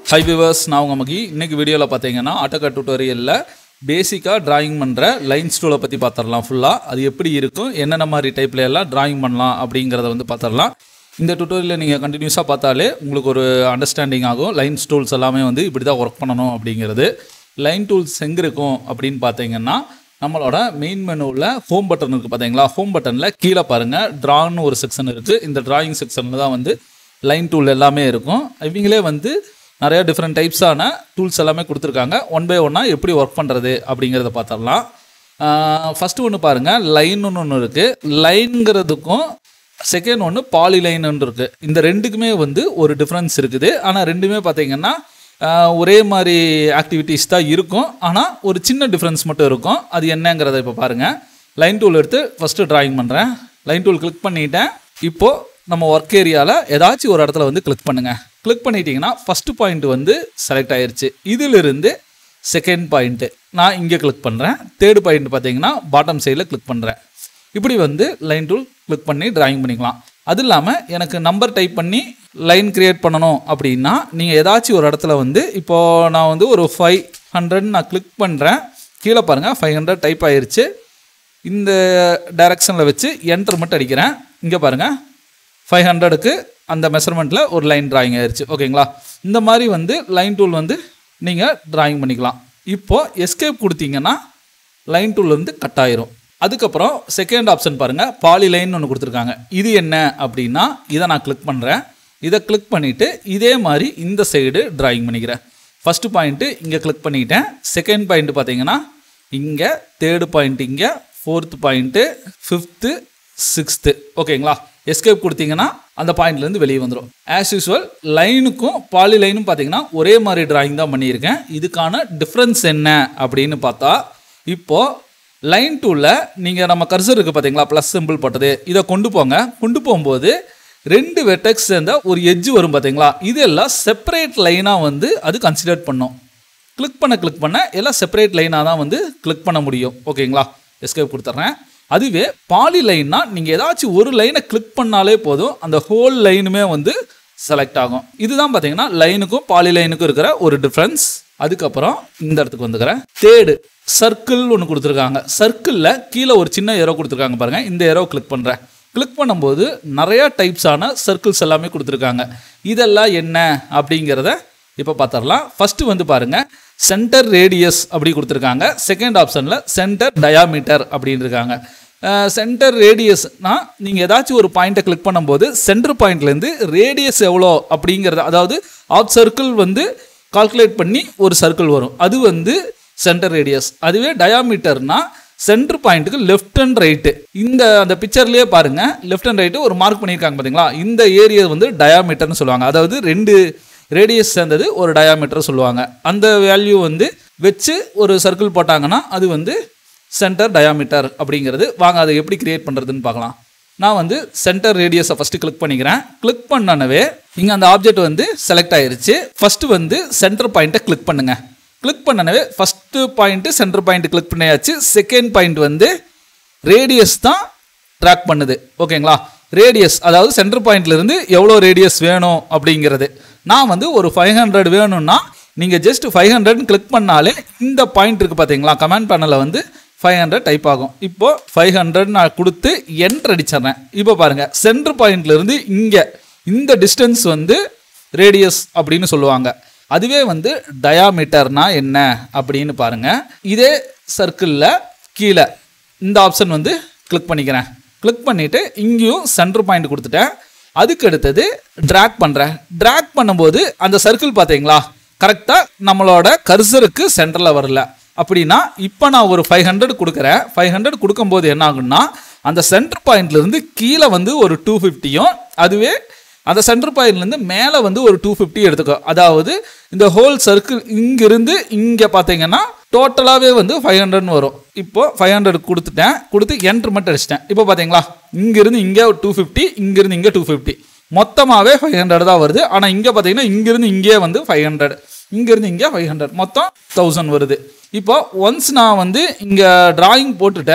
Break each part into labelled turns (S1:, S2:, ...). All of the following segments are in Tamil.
S1: ஹை விவர்ஸ் நான் உங்கள் மகி இன்னைக்கு வீடியோவில் பார்த்தீங்கன்னா ஆட்டோகா டியூட்டோரியலில் பேசிக்காக டிராயிங் பண்ணுற லைன் ஸ்டூலை பற்றி பார்த்துடலாம் ஃபுல்லாக அது எப்படி இருக்கும் என்னென்ன மாதிரி டைப்ல எல்லாம் டிராயிங் பண்ணலாம் அப்படிங்கிறத வந்து பார்த்துடலாம் இந்த டியூட்டோரியலில் நீங்கள் கண்டினியூஸாக பார்த்தாலே உங்களுக்கு ஒரு அண்டர்ஸ்டாண்டிங் ஆகும் லைன் டூல்ஸ் எல்லாமே வந்து இப்படி தான் ஒர்க் பண்ணணும் அப்படிங்கிறது லைன் டூல்ஸ் எங்கே இருக்கும் அப்படின்னு பார்த்தீங்கன்னா நம்மளோட மெயின் மெனுவில் ஹோம் பட்டன் இருக்குது பார்த்தீங்களா ஹோம் பட்டனில் கீழே பாருங்கள் ட்ரான்னு ஒரு செக்ஷன் இருக்குது இந்த டிராயிங் செக்ஷனில் தான் வந்து லைன் டூல் எல்லாமே இருக்கும் இவங்களே வந்து நிறைய டிஃப்ரெண்ட் டைப்ஸான டூல்ஸ் எல்லாமே கொடுத்துருக்காங்க ஒன் பை ஒன்னாக எப்படி ஒர்க் பண்ணுறது அப்படிங்கிறத பார்த்துடலாம் ஃபஸ்ட்டு ஒன்று பாருங்கள் லைன்னு ஒன்று இருக்குது லைன்ங்கிறதுக்கும் செகண்ட் ஒன்று பாலி லைன்னு இருக்குது இந்த ரெண்டுக்குமே வந்து ஒரு டிஃப்ரென்ஸ் இருக்குது ஆனால் ரெண்டுமே பார்த்தீங்கன்னா ஆஹ், ஒரே மாதிரி ஆக்டிவிட்டீஸ் தான் இருக்கும் ஆனால் ஒரு சின்ன டிஃப்ரென்ஸ் மட்டும் இருக்கும் அது என்னங்கிறத இப்போ பாருங்கள் லைன் டூல் எடுத்து ஃபஸ்ட்டு டிராயிங் பண்ணுறேன் லைன் டூல் கிளிக் பண்ணிட்டேன் இப்போது நம்ம ஒர்க் ஏரியாவில் ஏதாச்சும் ஒரு இடத்துல வந்து கிளிக் பண்ணுங்கள் கிளிக் பண்ணிட்டீங்கன்னா ஃபஸ்ட்டு பாயிண்ட் வந்து செலக்ட் ஆயிருச்சு இதிலிருந்து செகண்ட் பாயிண்ட்டு நான் இங்கே கிளிக் பண்ணுறேன் தேர்ட் பாயிண்ட் பார்த்தீங்கன்னா பாட்டம் சைடில் கிளிக் பண்ணுறேன் இப்படி வந்து லைன் டூல் கிளிக் பண்ணி டிராயிங் பண்ணிக்கலாம் அது இல்லாமல் எனக்கு நம்பர் டைப் பண்ணி லைன் கிரியேட் பண்ணணும் அப்படின்னா நீங்கள் ஏதாச்சும் ஒரு இடத்துல வந்து இப்போது நான் வந்து ஒரு ஃபைவ் ஹண்ட்ரட் நான் கிளிக் பண்ணுறேன் கீழே பாருங்கள் ஃபைவ் ஹண்ட்ரட் டைப் ஆயிருச்சு இந்த டைரக்ஷனில் வச்சு என்டர் மட்டும் அடிக்கிறேன் இங்கே பாருங்கள் ஃபைவ் ஹண்ட்ரடுக்கு அந்த மெஷர்மெண்ட்டில் ஒரு லைன் டிராயிங் ஆயிருச்சு ஓகேங்களா இந்த மாதிரி வந்து லைன் டூல் வந்து நீங்கள் டிராயிங் பண்ணிக்கலாம் இப்போது எஸ்கேப் கொடுத்தீங்கன்னா லைன் டூல் வந்து கட் ஆயிரும் அதுக்கப்புறம் செகண்ட் ஆப்ஷன் பாருங்கள் பாலி லைன் ஒன்று கொடுத்துருக்காங்க இது என்ன அப்படின்னா இதை நான் கிளிக் பண்ணுறேன் இதை கிளிக் பண்ணிவிட்டு இதே மாதிரி இந்த சைடு டிராயிங் பண்ணிக்கிறேன் ஃபஸ்ட்டு பாயிண்ட்டு இங்கே கிளிக் பண்ணிக்கிட்டேன் செகண்ட் பாயிண்ட் பார்த்தீங்கன்னா இங்கே தேர்டு பாயிண்ட் இங்கே ஃபோர்த்து பாயிண்ட்டு ஃபிஃப்த்து சிக்ஸ்த்து ஓகேங்களா எஸ்கேப் கொடுத்தீங்கன்னா அந்த பாயிண்ட்லேருந்து வெளியே வந்துடும் ஆஸ் யூஸ்வல் லைனுக்கும் பாலி லைனும் பார்த்தீங்கன்னா ஒரே மாதிரி டிராயிங் தான் பண்ணியிருக்கேன் இதுக்கான டிஃப்ரென்ஸ் என்ன அப்படின்னு பார்த்தா இப்போது லைன் டூலில் நீங்கள் நம்ம கர்சர் இருக்குது பார்த்தீங்களா ப்ளஸ் சிம்பிள் போட்டது இதை கொண்டு போங்க கொண்டு போகும்போது ரெண்டு வெட்டக்ஸ் சேர்ந்த ஒரு எட்ஜ் வரும் பார்த்தீங்களா இதெல்லாம் செப்பரேட் லைனாக வந்து அது கன்சிடர் பண்ணும் கிளிக் பண்ண கிளிக் பண்ண எல்லாம் செப்பரேட் லைனாக தான் வந்து கிளிக் பண்ண முடியும் ஓகேங்களா எஸ்கேப் கொடுத்துட்றேன் அதுவே பாலி லைன்னா நீங்கள் ஏதாச்சும் ஒரு லைனை கிளிக் பண்ணாலே போதும் அந்த ஹோல் லைனுமே வந்து செலக்ட் ஆகும் இதுதான் பார்த்தீங்கன்னா லைனுக்கும் பாலி லைனுக்கும் இருக்கிற ஒரு டிஃப்ரென்ஸ் அதுக்கப்புறம் இந்த இடத்துக்கு வந்துக்கிறேன் தேர்டு சர்க்கிள் ஒன்று கொடுத்துருக்காங்க சர்க்கிளில் கீழே ஒரு சின்ன ஏரோ கொடுத்துருக்காங்க பாருங்கள் இந்த ஏரோ கிளிக் பண்ணுறேன் கிளிக் பண்ணும்போது நிறையா டைப்ஸான சர்க்கிள்ஸ் எல்லாமே கொடுத்துருக்காங்க இதெல்லாம் என்ன அப்படிங்கிறத இப்போ பார்த்துடலாம் ஃபஸ்ட்டு வந்து பாருங்கள் சென்டர் ரேடியஸ் அப்படி கொடுத்துருக்காங்க செகண்ட் ஆப்ஷனில் சென்டர் டயாமீட்டர் அப்படின்னு இருக்காங்க சென்டர் ரேடியஸ்னா நீங்கள் ஏதாச்சும் ஒரு பாயிண்ட்டை கிளிக் பண்ணும்போது சென்டர் பாயிண்ட்லேருந்து ரேடியஸ் எவ்வளோ அப்படிங்கிறது அதாவது ஆஃப் சர்க்கிள் வந்து கால்குலேட் பண்ணி ஒரு சர்க்கிள் வரும் அது வந்து சென்டர் ரேடியஸ் அதுவே டயாமீட்டர்னா சென்டர் பாயிண்ட்டுக்கு லெஃப்ட் அண்ட் ரைட்டு இந்த அந்த பிக்சர்லேயே பாருங்க லெஃப்ட் அண்ட் ரைட்டு ஒரு மார்க் பண்ணியிருக்காங்க பார்த்தீங்களா இந்த ஏரியா வந்து டயாமீட்டர்னு சொல்லுவாங்க அதாவது ரெண்டு ரேடியஸ் சேர்ந்தது ஒரு டயாமீட்டர் சொல்லுவாங்க அந்த வேல்யூ வந்து வச்சு ஒரு சர்க்கிள் போட்டாங்கன்னா அது வந்து சென்டர் டயாமீட்டர் அப்படிங்கிறது வாங்க அதை எப்படி கிரியேட் பண்ணுறதுன்னு பார்க்கலாம் நான் வந்து சென்டர் ரேடியஸை ஃபஸ்ட்டு கிளிக் பண்ணிக்கிறேன் கிளிக் பண்ணனவே இங்கே அந்த ஆப்ஜெக்ட் வந்து செலக்ட் ஆயிருச்சு ஃபஸ்ட்டு வந்து சென்டர் பாயிண்ட்டை கிளிக் பண்ணுங்க கிளிக் பண்ணனவே first point centre point click பண்ணியாச்சு செகண்ட் பாயிண்ட் வந்து ரேடியஸ் தான் ட்ராக் பண்ணுது ஓகேங்களா ரேடியஸ் அதாவது சென்டர் பாயிண்ட்லேருந்து எவ்வளோ ரேடியஸ் வேணும் அப்படிங்கிறது நான் வந்து ஒரு ஃபைவ் ஹண்ட்ரட் வேணும்னா நீங்கள் ஜஸ்ட் ஃபைவ் ஹண்ட்ரட்னு கிளிக் பண்ணாலே இந்த பாயிண்ட் இருக்குது பார்த்தீங்களா கமெண்ட் பேனலில் வந்து ஃபைவ் ஹண்ட்ரட் டைப் ஆகும் இப்போ ஃபைவ் ஹண்ட்ரட் நான் கொடுத்து என்ட்ரு அடிச்சிடுறேன் இப்போ பாருங்கள் சென்டர் பாயிண்ட்லேருந்து இங்கே இந்த டிஸ்டன்ஸ் வந்து ரேடியஸ் அப்படின்னு சொல்லுவாங்க அதுவே வந்து டயாமீட்டர்னா என்ன அப்படின்னு பாருங்கள் இதே சர்க்கிளில் கீழே இந்த ஆப்ஷன் வந்து கிளிக் பண்ணிக்கிறேன் கிளிக் பண்ணிவிட்டு இங்கேயும் சென்டர் பாயிண்ட் கொடுத்துட்டேன் அதுக்கு அடுத்தது ட்ராக் பண்ணுறேன் ட்ராக் பண்ணும்போது அந்த சர்க்கிள் பார்த்தீங்களா கரெக்டாக நம்மளோட கர்சருக்கு சென்டரில் வரல அப்படின்னா இப்போ நான் ஒரு ஃபைவ் ஹண்ட்ரட் கொடுக்குறேன் ஃபைவ் ஹண்ட்ரட் கொடுக்கும்போது என்ன ஆகும்னா அந்த சென்டர் பாயிண்ட்லேருந்து கீழே வந்து ஒரு டூ ஃபிஃப்டியும் அதுவே அந்த சென்டர் பாயிண்ட்லேருந்து மேலே வந்து ஒரு டூ ஃபிஃப்டி எடுத்துக்கோ அதாவது இந்த ஹோல் சர்க்கிள் இங்கிருந்து இங்கே பார்த்தீங்கன்னா டோட்டலாகவே வந்து ஃபைவ் ஹண்ட்ரட்னு வரும் இப்போ ஃபைவ் ஹண்ட்ரட் கொடுத்துட்டேன் கொடுத்து என்ட்ரு மட்டும் அடிச்சிட்டேன் இப்போ பார்த்தீங்களா இங்கிருந்து இங்கே டூ ஃபிஃப்டி இங்கிருந்து இங்கே டூ ஃபிஃப்டி மொத்தமாகவே ஃபைவ் ஹண்ட்ரட் தான் வருது ஆனால் இங்கே பார்த்தீங்கன்னா இங்கிருந்து இங்கே வந்து ஃபைவ் ஹண்ட்ரட் இங்கேருந்து இங்கே ஃபைவ் ஹண்ட்ரட் மொத்தம் தௌசண்ட் வருது இப்போ ஒன்ஸ் நான் வந்து இங்கே டிராயிங் போட்டுட்டேன்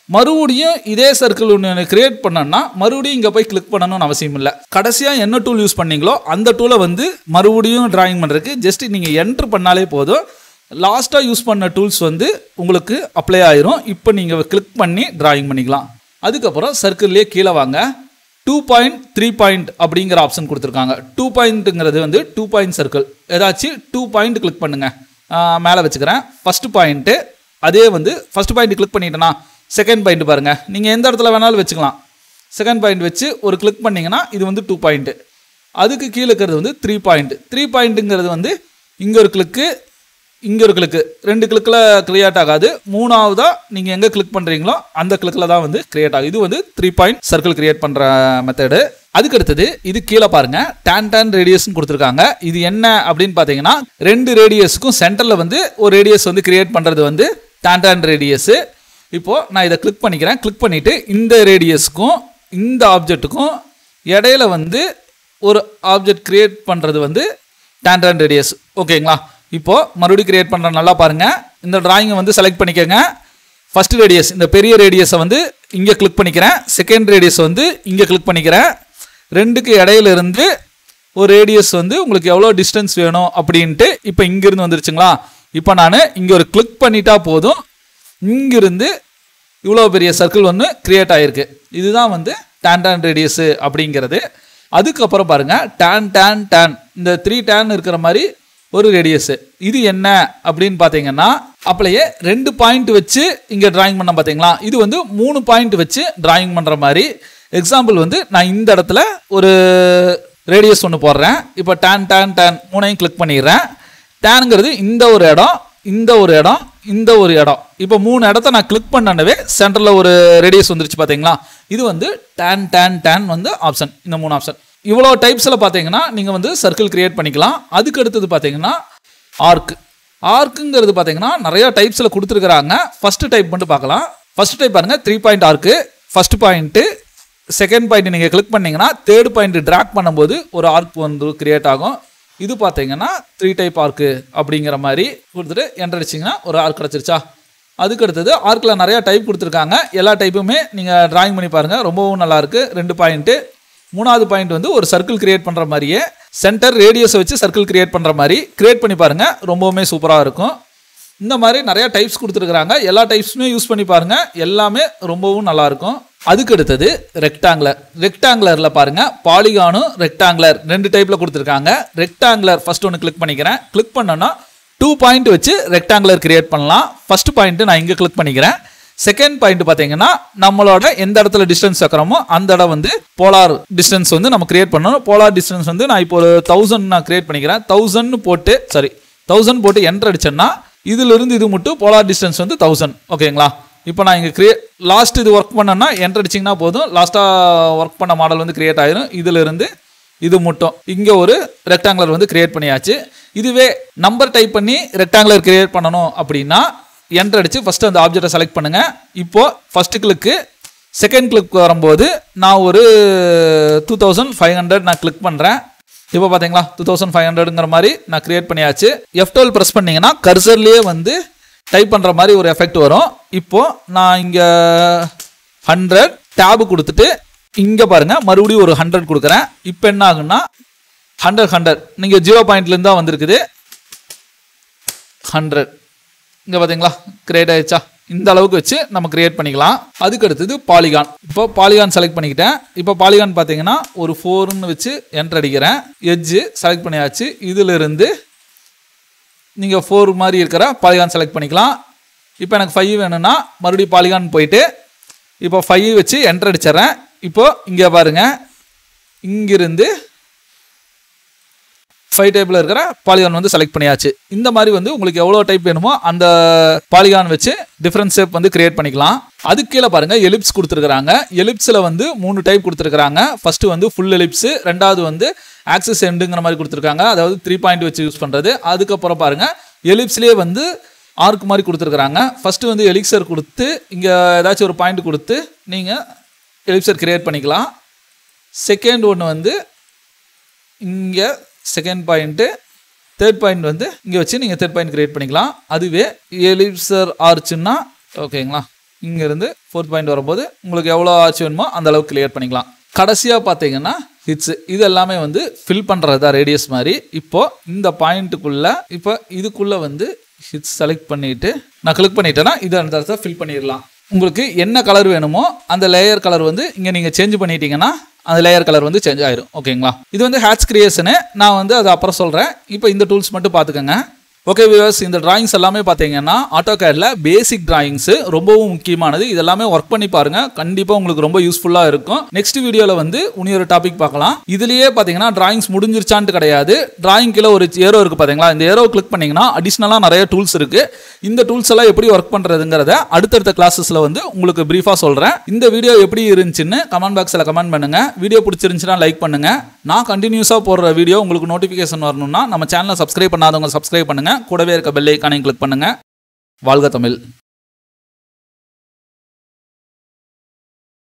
S1: மறுபடியும் இதே சர்க்கிள் ஒன்று கிரியேட் பண்ணோம்னா மறுபடியும் இங்கே போய் கிளிக் பண்ணணும்னு அவசியம் இல்லை கடைசியாக என்ன டூல் யூஸ் பண்ணீங்களோ அந்த டூலை வந்து மறுபடியும் டிராயிங் பண்ணுறதுக்கு ஜஸ்ட் நீங்கள் என்ட்ரு பண்ணாலே போதும் லாஸ்ட்டாக யூஸ் பண்ண டூல்ஸ் வந்து உங்களுக்கு அப்ளை ஆயிரும் இப்போ நீங்கள் கிளிக் பண்ணி டிராயிங் பண்ணிக்கலாம் அதுக்கப்புறம் சர்க்கிள்லேயே கீழே வாங்க டூ பாயிண்ட் த்ரீ பாயிண்ட் அப்படிங்கிற ஆப்ஷன் கொடுத்துருக்காங்க டூ பாயிண்ட்டுங்கிறது வந்து டூ பாயிண்ட் சர்க்கிள் ஏதாச்சும் டூ பாயிண்ட் கிளிக் பண்ணுங்கள் மேலே வச்சுக்கிறேன் ஃபஸ்ட்டு பாயிண்ட்டு அதே வந்து ஃபஸ்ட் பாயிண்ட் கிளிக் பண்ணிட்டேன்னா செகண்ட் பாயிண்ட் பாருங்கள் நீங்கள் எந்த இடத்துல வேணாலும் வச்சுக்கலாம் செகண்ட் பாயிண்ட் வச்சு ஒரு கிளிக் பண்ணிங்கன்னா இது வந்து டூ பாயிண்ட்டு அதுக்கு கீழே இருக்கிறது வந்து த்ரீ பாயிண்ட் த்ரீ பாயிண்ட்டுங்கிறது வந்து இங்கே ஒரு கிளிக்கு இங்கே ஒரு கிளிக்கு ரெண்டு கிளிக்கில் கிரியேட் ஆகாது மூணாவதாக நீங்கள் எங்கே கிளிக் பண்ணுறீங்களோ அந்த கிளிக்கில் தான் வந்து கிரியேட் ஆகும் இது வந்து த்ரீ பாயிண்ட் சர்க்கிள் கிரியேட் பண்ணுற மெத்தடு அதுக்கு அடுத்தது இது கீழே பாருங்க டேன் டேன் ரேடியஸ்னு கொடுத்துருக்காங்க இது என்ன அப்படின்னு பார்த்தீங்கன்னா ரெண்டு ரேடியஸுக்கும் சென்டரில் வந்து ஒரு ரேடியஸ் வந்து கிரியேட் பண்ணுறது வந்து டேன் டேன் ரேடியஸு இப்போது நான் இதை கிளிக் பண்ணிக்கிறேன் கிளிக் பண்ணிவிட்டு இந்த ரேடியஸ்க்கும் இந்த ஆப்ஜெக்ட்டுக்கும் இடையில வந்து ஒரு ஆப்ஜெக்ட் கிரியேட் பண்ணுறது வந்து டேன் டேன் ரேடியஸ் ஓகேங்களா இப்போது மறுபடியும் கிரியேட் பண்ணுற நல்லா பாருங்கள் இந்த டிராயிங்கை வந்து செலக்ட் பண்ணிக்கோங்க ஃபர்ஸ்ட் ரேடியஸ் இந்த பெரிய ரேடியஸை வந்து இங்கே கிளிக் பண்ணிக்கிறேன் செகண்ட் ரேடியஸ் வந்து இங்கே கிளிக் பண்ணிக்கிறேன் ரெண்டுக்கு இடையில இருந்து ஒரு ரேடியஸ் வந்து உங்களுக்கு எவ்வளோ டிஸ்டன்ஸ் வேணும் அப்படின்ட்டு இப்போ இங்கேருந்து வந்துருச்சுங்களா இப்போ நான் இங்கே ஒரு கிளிக் பண்ணிட்டா போதும் இங்கிருந்து இவ்வளோ பெரிய சர்க்கிள் ஒன்று கிரியேட் ஆகிருக்கு இதுதான் வந்து டேன் டேன் ரேடியஸு அப்படிங்கிறது அதுக்கப்புறம் பாருங்கள் டேன் டேன் டேன் இந்த த்ரீ டேன் இருக்கிற மாதிரி ஒரு ரேடியஸு இது என்ன அப்படின்னு பார்த்தீங்கன்னா அப்படியே ரெண்டு பாயிண்ட் வச்சு இங்கே டிராயிங் பண்ண பார்த்தீங்களா இது வந்து மூணு பாயிண்ட் வச்சு டிராயிங் பண்ணுற மாதிரி எக்ஸாம்பிள் வந்து நான் இந்த இடத்துல ஒரு ரேடியஸ் ஒன்று போடுறேன் இப்போ டேன் டேன் டேன் மூணையும் கிளிக் பண்ணிடுறேன் டேனுங்கிறது இந்த ஒரு இடம் இந்த ஒரு இடம் இந்த ஒரு இடம் இப்போ மூணு இடத்த நான் கிளிக் பண்ணனவே சென்டரில் ஒரு ரேடியஸ் வந்துருச்சு பார்த்தீங்களா இது வந்து டேன் டேன் டேன் வந்து ஆப்ஷன் இந்த மூணு ஆப்ஷன் இவ்வளோ டைப்ஸில் பார்த்தீங்கன்னா நீங்கள் வந்து சர்க்கிள் கிரியேட் பண்ணிக்கலாம் அதுக்கு அடுத்தது பார்த்தீங்கன்னா ஆர்க் ஆர்க்குங்கிறது பார்த்தீங்கன்னா நிறைய டைப்ஸில் கொடுத்துருக்குறாங்க ஃபஸ்ட்டு டைப் மட்டும் பார்க்கலாம் ஃபஸ்ட் டைப் பாருங்கள் three point arc first point second point நீங்கள் கிளிக் பண்ணீங்கன்னா தேர்ட் பாயிண்ட் ட்ராக் பண்ணும்போது ஒரு ஆர்க் வந்து கிரியேட் ஆகும் இது பார்த்தீங்கன்னா த்ரீ டைப் ஆர்க்கு அப்படிங்கிற மாதிரி கொடுத்துட்டு என்டர் அடிச்சிங்கன்னா ஒரு ஆர்க் கிடச்சிருச்சா அதுக்கு அடுத்தது ஆர்க்கில் நிறையா டைப் கொடுத்துருக்காங்க எல்லா டைப்புமே நீங்கள் டிராயிங் பண்ணி பாருங்கள் ரொம்பவும் நல்லாயிருக்கு ரெண்டு பாயிண்ட்டு மூணாவது பாயிண்ட் வந்து ஒரு சர்க்கிள் கிரியேட் பண்ணுற மாதிரியே சென்டர் ரேடியஸை வச்சு சர்க்கிள் கிரியேட் பண்ணுற மாதிரி கிரியேட் பண்ணி பாருங்கள் ரொம்பவுமே சூப்பராக இருக்கும் இந்த மாதிரி நிறைய டைப்ஸ் கொடுத்துருக்குறாங்க எல்லா டைப்ஸுமே யூஸ் பண்ணி பாருங்கள் எல்லாமே ரொம்பவும் நல்லாயிருக்கும் அதுக்கு அடுத்தது ரெக்டாங்குலர் ரெக்டாங்குலரில் பாருங்கள் பாலிகானும் ரெக்டாங்குலர் ரெண்டு டைப்பில் கொடுத்துருக்காங்க ரெக்டாங்குலர் ஃபர்ஸ்ட் ஒன்று கிளிக் பண்ணிக்கிறேன் கிளிக் பண்ணோன்னா டூ பாயிண்ட் வச்சு ரெக்டாங்குலர் கிரியேட் பண்ணலாம் ஃபர்ஸ்ட் பாயிண்ட்டு நான் இங்கே கிளிக் பண்ணிக்கிறேன் செகண்ட் பாயிண்ட் பார்த்தீங்கன்னா நம்மளோட எந்த இடத்துல டிஸ்டன்ஸ் வைக்கிறோமோ அந்த இடம் வந்து போலார் டிஸ்டன்ஸ் வந்து நம்ம கிரியேட் பண்ணணும் போலார் டிஸ்டன்ஸ் வந்து நான் இப்போ ஒரு தௌசண்ட் நான் கிரியேட் பண்ணிக்கிறேன் தௌசண்ட் போட்டு சாரி தௌசண்ட் போட்டு என்டர் அடிச்சேன்னா இதிலிருந்து இது மட்டும் போலார் டிஸ்டன்ஸ் வந்து தௌசண்ட் ஓகேங்களா இப்போ நான் இங்கே கிரியே லாஸ்ட் இது ஒர்க் பண்ணேன்னா என்டர் அடிச்சிங்கன்னா போதும் லாஸ்ட்டாக ஒர்க் பண்ண மாடல் வந்து கிரியேட் ஆயிரும் இதிலிருந்து இது மட்டும் இங்கே ஒரு ரெக்டாங்குலர் வந்து கிரியேட் பண்ணியாச்சு இதுவே நம்பர் டைப் பண்ணி ரெக்டாங்குலர் கிரியேட் பண்ணணும் அப்படின்னா என்டர் அடிச்சு ஃபஸ்ட்டு அந்த ஆப்ஜெக்டை செலக்ட் பண்ணுங்கள் இப்போது ஃபஸ்ட்டு கிளிக்கு செகண்ட் கிளிக் வரும்போது நான் ஒரு டூ தௌசண்ட் ஃபைவ் ஹண்ட்ரட் நான் கிளிக் பண்ணுறேன் இப்போ பார்த்தீங்களா டூ தௌசண்ட் ஃபைவ் ஹண்ட்ரட்ங்கிற மாதிரி நான் கிரியேட் பண்ணியாச்சு எஃப் டுவெல் ப்ரெஸ் பண்ணிங்கன்னா கர்சர்லேயே வந்து டைப் பண்ணுற மாதிரி ஒரு எஃபெக்ட் வரும் இப்போது நான் இங்கே ஹண்ட்ரட் டேபு கொடுத்துட்டு இங்கே பாருங்கள் மறுபடியும் ஒரு ஹண்ட்ரட் கொடுக்குறேன் இப்போ என்ன ஆகுன்னா ஹண்ட்ரட் ஹண்ட்ரட் நீங்கள் ஜீரோ பாயிண்ட்லேருந்து தான் வந்திருக்குது ஹண்ட்ரட் இங்கே பார்த்தீங்களா கிரியேட் ஆயிடுச்சா இந்த அளவுக்கு வச்சு நம்ம கிரியேட் பண்ணிக்கலாம் அதுக்கு அடுத்தது பாலிகான் இப்போ பாலிகான் செலக்ட் பண்ணிக்கிட்டேன் இப்போ பாலிகான் பார்த்தீங்கன்னா ஒரு ஃபோர்னு வச்சு என்டர் அடிக்கிறேன் எட்ஜு செலக்ட் பண்ணியாச்சு இதிலிருந்து நீங்கள் ஃபோர் மாதிரி இருக்கிற பாலிகான் செலக்ட் பண்ணிக்கலாம் இப்போ எனக்கு ஃபைவ் வேணும்னா மறுபடியும் பாலிகான் போயிட்டு இப்போ ஃபைவ் வச்சு என்டர் அடிச்சிடுறேன் இப்போ இங்கே பாருங்கள் இங்கிருந்து ஃபைவ் டைப்பில் இருக்கிற பாலிகான் வந்து செலக்ட் பண்ணியாச்சு இந்த மாதிரி வந்து உங்களுக்கு எவ்வளோ டைப் வேணுமோ அந்த பாலிகான் வச்சு டிஃப்ரெண்ட் ஷேப் வந்து கிரியேட் பண்ணிக்கலாம் அதுக்கு கீழே பாருங்கள் எலிப்ஸ் கொடுத்துருக்காங்க எலிப்ஸில் வந்து மூணு டைப் கொடுத்துருக்காங்க ஃபர்ஸ்ட் வந்து ஃபுல் எலிப்ஸ் ரெண்டாவது வந்து ஆக்சஸ் எண்டுங்கிற மாதிரி கொடுத்துருக்காங்க அதாவது த்ரீ பாயிண்ட் வச்சு யூஸ் பண்ணுறது அதுக்கப்புறம் பாருங்கள் எலிப்ஸ்லேயே வந்து ஆர்க் மாதிரி கொடுத்துருக்குறாங்க ஃபஸ்ட்டு வந்து எலிக்சர் கொடுத்து இங்கே ஏதாச்சும் ஒரு பாயிண்ட் கொடுத்து நீங்கள் எலிப்சர் கிரியேட் பண்ணிக்கலாம் செகண்ட் ஒன்று வந்து இங்கே செகண்ட் பாயிண்ட்டு தேர்ட் பாயிண்ட் வந்து இங்கே வச்சு நீங்கள் தேர்ட் பாயிண்ட் கிரியேட் பண்ணிக்கலாம் அதுவே எலிப்சர் ஆர்ச்சுன்னா ஓகேங்களா இங்கேருந்து ஃபோர்த் பாயிண்ட் வரும்போது உங்களுக்கு எவ்வளோ ஆச்சு வேணுமோ அந்த அளவுக்கு கிளியர் பண்ணிக்கலாம் கடைசியாக பார்த்தீங்கன்னா ஹிட்ஸு இது எல்லாமே வந்து ஃபில் பண்ணுறது தான் ரேடியஸ் மாதிரி இப்போ இந்த பாயிண்ட்டுக்குள்ளே இப்போ இதுக்குள்ளே வந்து ஹிட்ஸ் செலக்ட் பண்ணிவிட்டு நான் கிளிக் பண்ணிட்டேன்னா இது அந்த இடத்துல ஃபில் பண்ணிடலாம் உங்களுக்கு என்ன கலர் வேணுமோ அந்த லேயர் கலர் வந்து இங்கே நீங்கள் சேஞ்ச் பண்ணிட்டீங்கன்னா அந்த லேயர் கலர் வந்து சேஞ்ச் ஆயிரும் ஓகேங்களா இது வந்து ஹேட்ச் கிரியேஷனு நான் வந்து அதை அப்புறம் சொல்கிறேன் இப்போ இந்த டூல்ஸ் மட்டும் பார்த்துக்கோங்க ஓகே வியூவர்ஸ் இந்த டிராயிங்ஸ் எல்லாமே பார்த்தீங்கன்னா ஆட்டோ கேடில் பேசிக் டிராயிங்ஸு ரொம்பவும் முக்கியமானது இதெல்லாமே ஒர்க் பண்ணி பாருங்க கண்டிப்பாக உங்களுக்கு ரொம்ப யூஸ்ஃபுல்லாக இருக்கும் நெக்ஸ்ட் வீடியோவில் வந்து இனி ஒரு டாபிக் பார்க்கலாம் இதுலேயே பார்த்தீங்கன்னா டிராயிங்ஸ் முடிஞ்சிருச்சான்ட்டு கிடையாது டிராயிங் கீழே ஒரு ஏரோ இருக்குது பார்த்தீங்களா இந்த ஏரோ கிளிக் பண்ணிங்கன்னா அடிஷ்னலாக நிறைய டூல்ஸ் இருக்குது இந்த டூல்ஸ் எல்லாம் எப்படி ஒர்க் பண்ணுறதுங்கிறத அடுத்தடுத்த கிளாஸஸில் வந்து உங்களுக்கு ப்ரீஃபாக சொல்கிறேன் இந்த வீடியோ எப்படி இருந்துச்சுன்னு கமெண்ட் பாக்ஸில் கமெண்ட் பண்ணுங்க வீடியோ பிடிச்சிருந்துச்சுன்னா லைக் பண்ணுங்க நான் கண்டினியூஸாக போடுற வீடியோ உங்களுக்கு நோட்டிஃபிகேஷன் வரணும்னா நம்ம சேனலை சப்ஸ்கிரைப் பண்ணாதவங்க சப்ஸ்கிரைப் பண்ணுங்க கூடவே இருக்க பெல் ஐக்கானையும் கிளிக் பண்ணுங்க வாழ்க தமிழ்